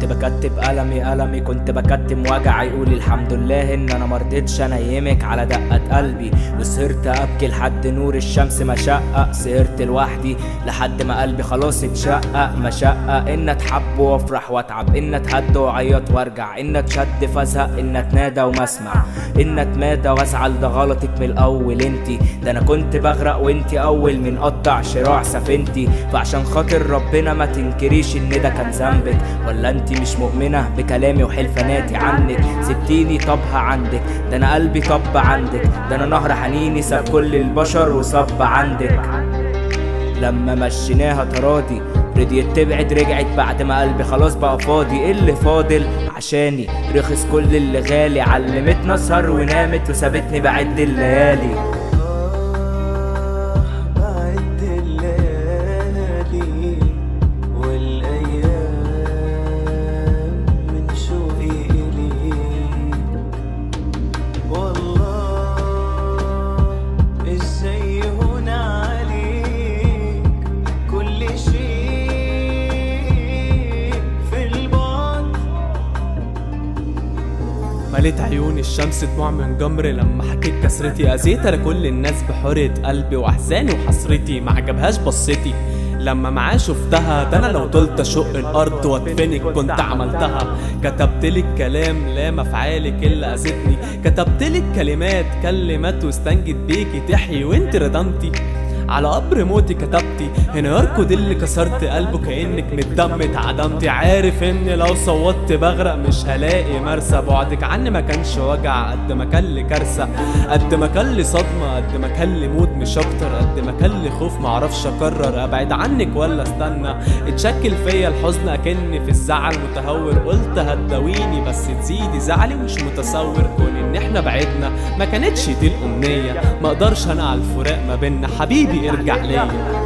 بكتب ألمي ألمي كنت بكتم وجع يقول الحمد لله ان انا مرضتش انيمك على دقة قلبي وسهرت ابكي لحد نور الشمس ما شقق سهرت لوحدي لحد ما قلبي خلاص اتشقق مشقق ان اتحب وافرح واتعب ان اتهد واعيط وارجع ان اتشد فازهق ان اتنادى وما اسمع ان اتمادى وازعل ده غلطك من الاول انتي ده انا كنت بغرق وانتي اول من قطع شراع سفينتي فعشان خاطر ربنا ما تنكريش ان ده كان ذنبك ولا انتي مش مؤمنة بكلامي وحلفاناتي عنك سبتيني طبها عندك ده انا قلبي طب عندك ده انا نهر حنيني ساب كل البشر وصب عندك لما مشيناها تراضي رضيت تبعد رجعت بعد ما قلبي خلاص بقى فاضي إيه اللي فاضل عشاني رخص كل اللي غالي علمتنا اسهر ونامت وسابتني بعد الليالي بعد الليالي والأيام من شوقي إليك والله إزاي هون عليك كل شيء في البعد مليت عيوني الشمس دموع من جمر لما حكيت كسرتي اذيت انا كل الناس بحرية قلبي واحزاني وحسرتي ما عجبهاش بصتي لما معاه شفتها ده انا لو طلت اشق الارض وادفنك كنت عملتها كتبتلك كلام لا مفعالك الا اذتني كتبتلك كلمات كلمات واستنجد بيكي تحيي وانت ردمتي على قبر موتي كتبتي هنا يركض اللي كسرت قلبه كانك من الدم اتعدمتي عارف اني لو صوتت بغرق مش هلاقي مرسى بعدك عني ما كانش وجع قد ما كان لي كارثه قد ما كان لي صدمه قد ما كان لي موت مش اكتر قد ما كان لي خوف معرفش اقرر ابعد عنك ولا استنى اتشكل فيا الحزن اكني في الزعل متهور قلت هتداويني بس تزيدي زعلي مش متصور كون ان احنا بعدنا ما كانتش دي الامنيه ما اقدرش انا على الفراق ما بينا حبيبي ارجع ليا